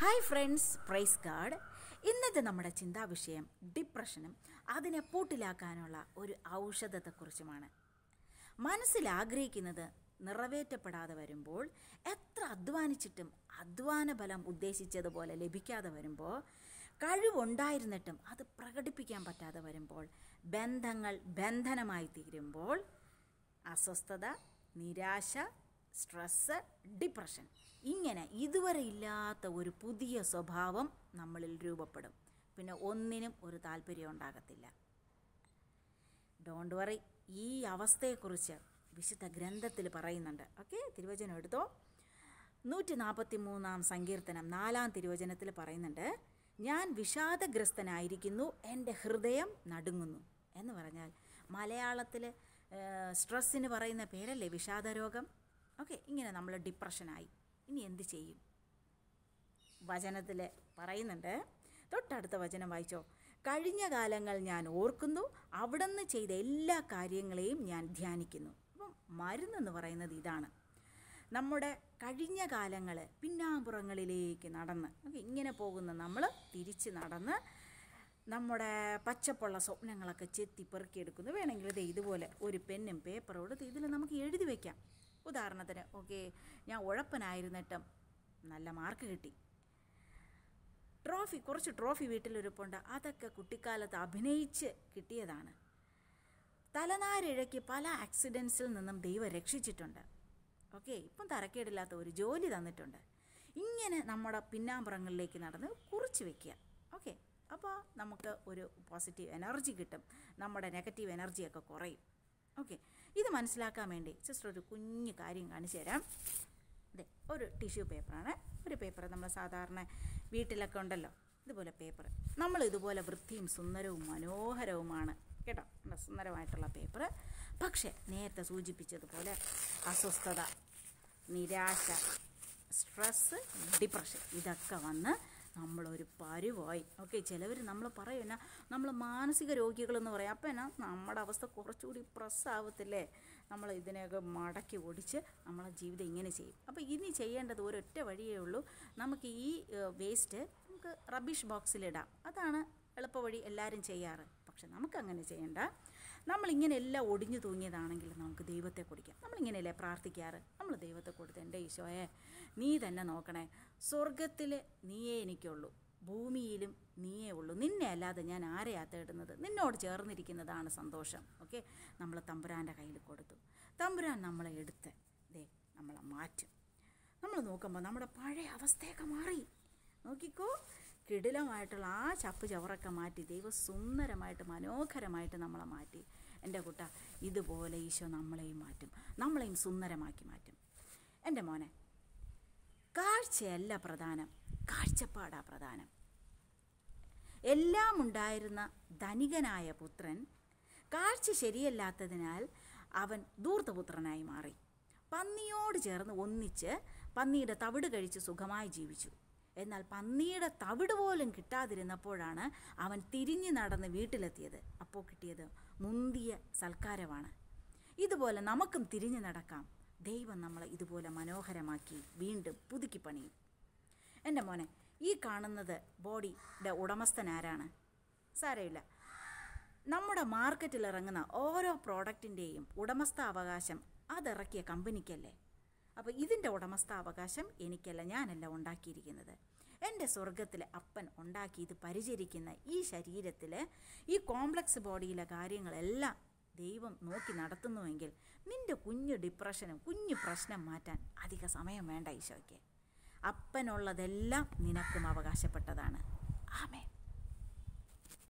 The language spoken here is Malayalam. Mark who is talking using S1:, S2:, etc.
S1: ഹായ് ഫ്രണ്ട്സ് പ്രൈസ് ഗാഡ് ഇന്നത്തെ നമ്മുടെ ചിന്താവിഷയം ഡിപ്രഷനും അതിനെ പൂട്ടിലാക്കാനുള്ള ഒരു ഔഷധത്തെക്കുറിച്ചുമാണ് മനസ്സിൽ ആഗ്രഹിക്കുന്നത് നിറവേറ്റപ്പെടാതെ വരുമ്പോൾ എത്ര അധ്വാനിച്ചിട്ടും അധ്വാന ഫലം ഉദ്ദേശിച്ചതുപോലെ ലഭിക്കാതെ വരുമ്പോൾ കഴിവുണ്ടായിരുന്നിട്ടും അത് പ്രകടിപ്പിക്കാൻ പറ്റാതെ വരുമ്പോൾ ബന്ധങ്ങൾ ബന്ധനമായി തീരുമ്പോൾ അസ്വസ്ഥത നിരാശ സ്ട്രെസ്സ് ഡിപ്രഷൻ ഇങ്ങനെ ഇതുവരെ ഇല്ലാത്ത ഒരു പുതിയ സ്വഭാവം നമ്മളിൽ രൂപപ്പെടും പിന്നെ ഒന്നിനും ഒരു താല്പര്യം ഉണ്ടാകത്തില്ല ഡോണ്ട് വറി ഈ അവസ്ഥയെക്കുറിച്ച് വിശുദ്ധ ഗ്രന്ഥത്തിൽ പറയുന്നുണ്ട് ഓക്കെ തിരുവചനം എടുത്തോ നൂറ്റി നാൽപ്പത്തി മൂന്നാം സങ്കീർത്തനം നാലാം തിരുവചനത്തിൽ പറയുന്നുണ്ട് ഞാൻ വിഷാദഗ്രസ്തനായിരിക്കുന്നു എൻ്റെ ഹൃദയം നടുങ്ങുന്നു എന്ന് പറഞ്ഞാൽ മലയാളത്തിൽ സ്ട്രെസ്സിന് പറയുന്ന പേരല്ലേ വിഷാദരോഗം ഓക്കെ ഇങ്ങനെ നമ്മൾ ഡിപ്രഷനായി ഇനി എന്ത് ചെയ്യും വചനത്തിൽ പറയുന്നുണ്ട് തൊട്ടടുത്ത വചനം വായിച്ചോ കഴിഞ്ഞ കാലങ്ങൾ ഞാൻ ഓർക്കുന്നു അവിടുന്ന് ചെയ്ത എല്ലാ കാര്യങ്ങളെയും ഞാൻ ധ്യാനിക്കുന്നു അപ്പം മരുന്നെന്ന് പറയുന്നത് ഇതാണ് നമ്മുടെ കഴിഞ്ഞ കാലങ്ങൾ പിന്നാമ്പുറങ്ങളിലേക്ക് നടന്ന് ഓക്കെ ഇങ്ങനെ പോകുന്ന നമ്മൾ തിരിച്ച് നടന്ന് നമ്മുടെ പച്ചപ്പുള്ള സ്വപ്നങ്ങളൊക്കെ ചെത്തി പെറുക്കിയെടുക്കുന്നു വേണമെങ്കിൽ ഇത് ഇതുപോലെ ഒരു പെന്നും പേപ്പറും എടുത്ത് ഇതിൽ നമുക്ക് എഴുതി വയ്ക്കാം ഉദാഹരണത്തിന് ഓക്കെ ഞാൻ ഉഴപ്പനായിരുന്നിട്ടും നല്ല മാർക്ക് കിട്ടി ട്രോഫി കുറച്ച് ട്രോഫി വീട്ടിലിരിപ്പുണ്ട് അതൊക്കെ കുട്ടിക്കാലത്ത് അഭിനയിച്ച് കിട്ടിയതാണ് തലനാരിഴയ്ക്ക് പല ആക്സിഡൻസിൽ നിന്നും ദൈവം രക്ഷിച്ചിട്ടുണ്ട് ഓക്കെ ഇപ്പം തരക്കേടില്ലാത്ത ഒരു ജോലി തന്നിട്ടുണ്ട് ഇങ്ങനെ നമ്മുടെ പിന്നാമ്പുറങ്ങളിലേക്ക് നടന്ന് കുറിച്ച് വെക്കുക ഓക്കെ അപ്പോൾ നമുക്ക് ഒരു പോസിറ്റീവ് എനർജി കിട്ടും നമ്മുടെ നെഗറ്റീവ് എനർജിയൊക്കെ കുറയും ഓക്കെ ഇത് മനസ്സിലാക്കാൻ വേണ്ടി സിസ്റ്റർ ഒരു കുഞ്ഞു കാര്യം കാണിച്ചു തരാം അതെ ഒരു ടിഷ്യൂ പേപ്പറാണ് ഒരു പേപ്പർ നമ്മൾ സാധാരണ വീട്ടിലൊക്കെ ഉണ്ടല്ലോ ഇതുപോലെ പേപ്പർ നമ്മൾ ഇതുപോലെ വൃത്തിയും സുന്ദരവും മനോഹരവുമാണ് കേട്ടോ നല്ല സുന്ദരമായിട്ടുള്ള പേപ്പർ പക്ഷേ നേരത്തെ സൂചിപ്പിച്ചതുപോലെ അസ്വസ്ഥത നിരാശ സ്ട്രെസ്സ് ഡിപ്രഷൻ ഇതൊക്കെ വന്ന് നമ്മളൊരു പരുവായി ഓക്കെ ചിലവർ നമ്മൾ പറയും എന്നാ നമ്മൾ മാനസിക രോഗികളെന്ന് പറയും അപ്പം എന്നാ നമ്മുടെ അവസ്ഥ കുറച്ചുകൂടി പ്രസ്സാവത്തില്ലേ നമ്മൾ ഇതിനെയൊക്കെ മടക്കി ഓടിച്ച് നമ്മളെ ജീവിതം ഇങ്ങനെ ചെയ്യും അപ്പോൾ ഇനി ചെയ്യേണ്ടത് ഒരൊറ്റ വഴിയേ ഉള്ളൂ നമുക്ക് ഈ വേസ്റ്റ് നമുക്ക് റബിഷ് ബോക്സിലിടാം അതാണ് എളുപ്പവഴി എല്ലാവരും ചെയ്യാറ് പക്ഷെ നമുക്കങ്ങനെ ചെയ്യണ്ട നമ്മളിങ്ങനെ എല്ലാം ഒടിഞ്ഞു തൂങ്ങിയതാണെങ്കിൽ നമുക്ക് ദൈവത്തെ കുടിക്കാം നമ്മളിങ്ങനെയല്ലേ പ്രാർത്ഥിക്കാറ് നമ്മൾ ദൈവത്തെ കൊടുത്ത് എൻ്റെ ഈശോയെ നീ തന്നെ നോക്കണേ സ്വർഗത്തിൽ നീയേ എനിക്കുള്ളൂ ഭൂമിയിലും നീയേ ഉള്ളൂ നിന്നെ അല്ലാതെ ഞാൻ ആരെയാ തേടുന്നത് നിന്നോട് ചേർന്നിരിക്കുന്നതാണ് സന്തോഷം ഓക്കെ നമ്മൾ തമ്പുരാൻ്റെ കയ്യിൽ കൊടുത്തു തമ്പുരാൻ നമ്മളെ എടുത്ത് ദേ നമ്മളെ മാറ്റും നമ്മൾ നോക്കുമ്പോൾ നമ്മുടെ പഴയ അവസ്ഥയൊക്കെ മാറി നോക്കിക്കോ കിടിലമായിട്ടുള്ള ആ ചപ്പ് ചവറൊക്കെ മാറ്റി ദൈവം സുന്ദരമായിട്ട് മനോഹരമായിട്ട് നമ്മളെ മാറ്റി എൻ്റെ കുട്ട ഇതുപോലെ ഈശോ നമ്മളെയും മാറ്റും നമ്മളെയും സുന്ദരമാക്കി മാറ്റും എൻ്റെ മോനെ കാഴ്ചയല്ല പ്രധാനം കാഴ്ചപ്പാടാ പ്രധാനം എല്ലാം ഉണ്ടായിരുന്ന ധനികനായ പുത്രൻ കാഴ്ച ശരിയല്ലാത്തതിനാൽ അവൻ ധൂർത്തപുത്രനായി മാറി പന്നിയോട് ചേർന്ന് ഒന്നിച്ച് പന്നിയുടെ തവിട് കഴിച്ച് സുഖമായി ജീവിച്ചു എന്നാൽ പന്നിയുടെ തവിട് പോലും കിട്ടാതിരുന്നപ്പോഴാണ് അവൻ തിരിഞ്ഞു നടന്ന് വീട്ടിലെത്തിയത് അപ്പോൾ കിട്ടിയത് മുന്തിയ സൽക്കാരമാണ് ഇതുപോലെ നമുക്കും തിരിഞ്ഞു നടക്കാം ദൈവം നമ്മളെ ഇതുപോലെ മനോഹരമാക്കി വീണ്ടും പുതുക്കി പണിയും എൻ്റെ മോനെ ഈ കാണുന്നത് ബോഡിയുടെ ഉടമസ്ഥൻ ആരാണ് സാരമില്ല നമ്മുടെ മാർക്കറ്റിൽ ഇറങ്ങുന്ന ഓരോ പ്രോഡക്റ്റിൻ്റെയും ഉടമസ്ഥാവകാശം അതിറക്കിയ കമ്പനിക്കല്ലേ അപ്പോൾ ഇതിൻ്റെ ഉടമസ്ഥാവകാശം എനിക്കല്ല ഞാനല്ല ഉണ്ടാക്കിയിരിക്കുന്നത് എൻ്റെ സ്വർഗത്തിലെ അപ്പൻ ഉണ്ടാക്കി ഇത് പരിചരിക്കുന്ന ഈ ശരീരത്തിൽ ഈ കോംപ്ലക്സ് ബോഡിയിലെ കാര്യങ്ങളെല്ലാം ദൈവം നോക്കി നടത്തുന്നുവെങ്കിൽ നിൻ്റെ കുഞ്ഞു ഡിപ്രഷനും കുഞ്ഞു പ്രശ്നം മാറ്റാൻ അധിക സമയം വേണ്ട ഈശോയ്ക്ക് അപ്പനുള്ളതെല്ലാം നിനക്കും അവകാശപ്പെട്ടതാണ് ആമേ